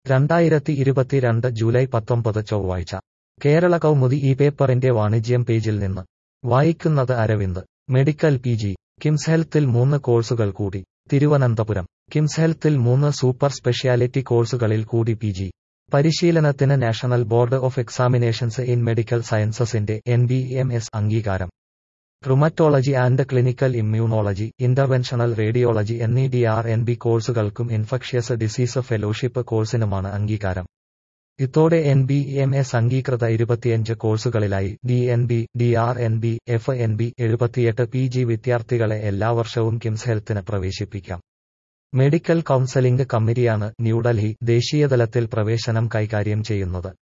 രണ്ടായിരത്തി ഇരുപത്തിരണ്ട് ജൂലൈ പത്തൊമ്പത് ചൊവ്വാഴ്ച കേരള കൗമുദി ഈ പേപ്പറിന്റെ വാണിജ്യം പേജിൽ നിന്ന് വായിക്കുന്നത് Aravind medical P G KIMS ഹെൽത്തിൽ മൂന്ന് കോഴ്സുകൾ കൂടി തിരുവനന്തപുരം കിംസ് ഹെൽത്തിൽ മൂന്ന് സൂപ്പർ സ്പെഷ്യാലിറ്റി കോഴ്സുകളിൽ കൂടി പി ജി പരിശീലനത്തിന് National Board of Examinations in Medical സയൻസസിന്റെ എൻ ബി എം എസ് അംഗീകാരം rheumatology and clinical immunology interventional radiology എന്നീ ഡി ആർ എൻ ബി കോഴ്സുകൾക്കും ഇൻഫെക്ഷ്യസ് ഡിസീസ് ഫെലോഷിപ്പ് കോഴ്സിനുമാണ് അംഗീകാരം ഇതോടെ എൻ ബി എം എസ് അംഗീകൃത ഇരുപത്തിയഞ്ച് കോഴ്സുകളിലായി D N B D R N B F N B എഴുപത്തിയെട്ട് പി ജി വിദ്യാർത്ഥികളെ എല്ലാ വർഷവും കിംസ് ഹെൽത്തിന് പ്രവേശിപ്പിക്കാം മെഡിക്കൽ കൗൺസലിംഗ് കമ്മിറ്റിയാണ് ന്യൂഡൽഹി ദേശീയതലത്തിൽ പ്രവേശനം കൈകാര്യം ചെയ്യുന്നത്